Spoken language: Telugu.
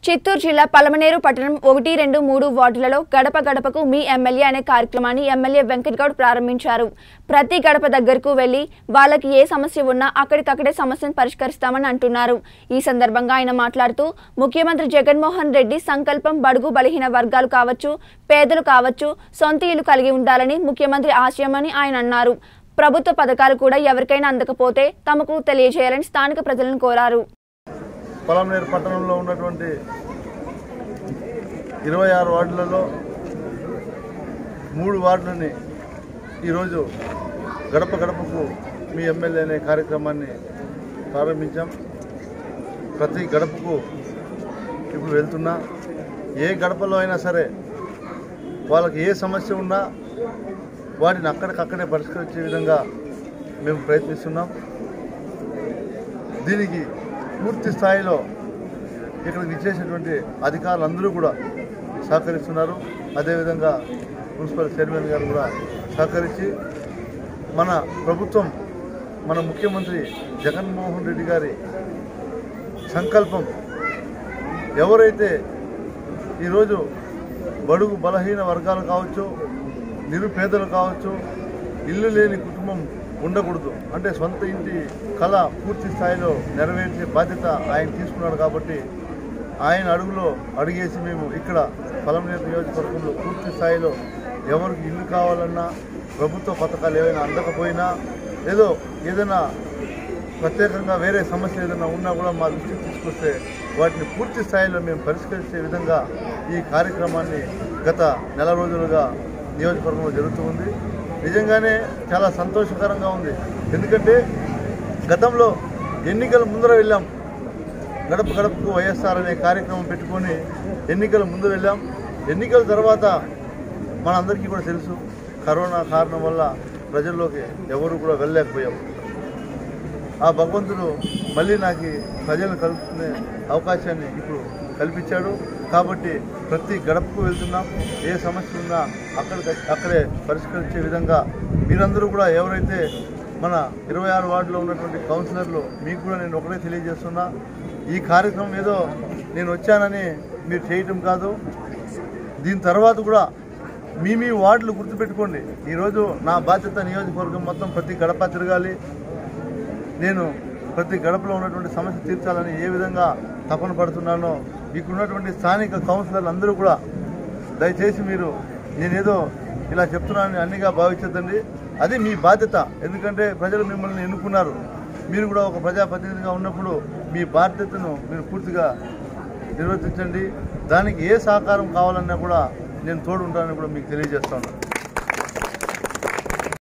చిత్తూరు జిల్లా పలమనేరు పట్టణం ఒకటి రెండు మూడు వార్డులలో గడప గడపకు మీ ఎమ్మెల్యే అనే కార్యక్రమాన్ని ఎమ్మెల్యే వెంకట్ గౌడ్ ప్రారంభించారు ప్రతి గడప దగ్గరకు వెళ్లి వాళ్ళకి ఏ సమస్య ఉన్నా అక్కడికక్కడే సమస్యను పరిష్కరిస్తామని అంటున్నారు ఈ సందర్భంగా ఆయన మాట్లాడుతూ ముఖ్యమంత్రి జగన్మోహన్ రెడ్డి సంకల్పం బడుగు బలహీన వర్గాలు కావచ్చు పేదలు కావచ్చు సొంత ఇల్లు కలిగి ఉండాలని ముఖ్యమంత్రి ఆశయమని ఆయన అన్నారు ప్రభుత్వ పథకాలు కూడా ఎవరికైనా అందకపోతే తమకు తెలియజేయాలని స్థానిక ప్రజలను కోరారు పొలంనేరు పట్టణంలో ఉన్నటువంటి ఇరవై ఆరు వార్డులలో మూడు వార్డులని ఈరోజు గడప గడపకు మీ ఎమ్మెల్యే అనే కార్యక్రమాన్ని ప్రారంభించాం ప్రతి గడపకు ఇప్పుడు వెళ్తున్నా ఏ గడపలో అయినా సరే వాళ్ళకి ఏ సమస్య ఉన్నా వాటిని అక్కడికక్కడే పరిష్కరించే విధంగా మేము ప్రయత్నిస్తున్నాం దీనికి పూర్తి స్థాయిలో ఇక్కడ విచ్చేసినటువంటి అధికారులందరూ కూడా సహకరిస్తున్నారు అదేవిధంగా మున్సిపల్ చైర్మన్ గారు కూడా సహకరించి మన ప్రభుత్వం మన ముఖ్యమంత్రి జగన్మోహన్ రెడ్డి గారి సంకల్పం ఎవరైతే ఈరోజు బడుగు బలహీన వర్గాలు కావచ్చు నిరుపేదలు కావచ్చు ఇల్లు లేని కుటుంబం ఉండకూడదు అంటే సొంత ఇంటి కళ పూర్తి స్థాయిలో నెరవేర్చే బాధ్యత ఆయన తీసుకున్నాడు కాబట్టి ఆయన అడుగులో అడిగేసి మేము ఇక్కడ పలమనేరు నియోజకవర్గంలో పూర్తి స్థాయిలో ఎవరికి ఇల్లు కావాలన్నా ప్రభుత్వ పథకాలు ఏవైనా అందకపోయినా ఏదో ఏదైనా ప్రత్యేకంగా వేరే సమస్య ఏదైనా ఉన్నా కూడా మా దృష్టికి తీసుకొస్తే వాటిని పూర్తి స్థాయిలో మేము పరిష్కరించే విధంగా ఈ కార్యక్రమాన్ని గత నెల రోజులుగా నియోజకవర్గంలో జరుగుతూ ఉంది నిజంగానే చాలా సంతోషకరంగా ఉంది ఎందుకంటే గతంలో ఎన్నికల ముందర వెళ్ళాం గడప గడపకు వైఎస్ఆర్ అనే కార్యక్రమం పెట్టుకొని ఎన్నికల ముందు వెళ్ళాం ఎన్నికల తర్వాత మనందరికీ కూడా తెలుసు కరోనా కారణం వల్ల ప్రజల్లోకి ఎవరు కూడా వెళ్ళలేకపోయాం ఆ భగవంతుడు మళ్ళీ నాకు ఈ ప్రజలను కలుపుకునే అవకాశాన్ని ఇప్పుడు కల్పించాడు కాబట్టి ప్రతి గడపకు వెళ్తున్నాం ఏ సమస్య ఉన్నా అక్కడ అక్కడే పరిష్కరించే విధంగా మీరందరూ కూడా ఎవరైతే మన ఇరవై ఆరు వార్డులో ఉన్నటువంటి కౌన్సిలర్లు మీకు కూడా నేను ఒకటే తెలియజేస్తున్నా ఈ కార్యక్రమం ఏదో నేను వచ్చానని మీరు చేయటం కాదు దీని తర్వాత కూడా మీ మీ వార్డులు గుర్తుపెట్టుకోండి ఈరోజు నా బాధ్యత నియోజకవర్గం మొత్తం ప్రతి గడప తిరగాలి నేను ప్రతి గడపలో ఉన్నటువంటి సమస్య తీర్చాలని ఏ విధంగా తపన పడుతున్నానో ఇక్కడ ఉన్నటువంటి స్థానిక కౌన్సిలర్లు అందరూ కూడా దయచేసి మీరు నేనేదో ఇలా చెప్తున్నానని అన్నిగా భావించద్దండి అది మీ బాధ్యత ఎందుకంటే ప్రజలు మిమ్మల్ని ఎన్నుకున్నారు మీరు కూడా ఒక ప్రజాప్రతినిధిగా ఉన్నప్పుడు మీ బాధ్యతను మీరు పూర్తిగా నిర్వర్తించండి దానికి ఏ సహకారం కావాలన్నా కూడా నేను తోడు ఉంటానని కూడా మీకు తెలియజేస్తాను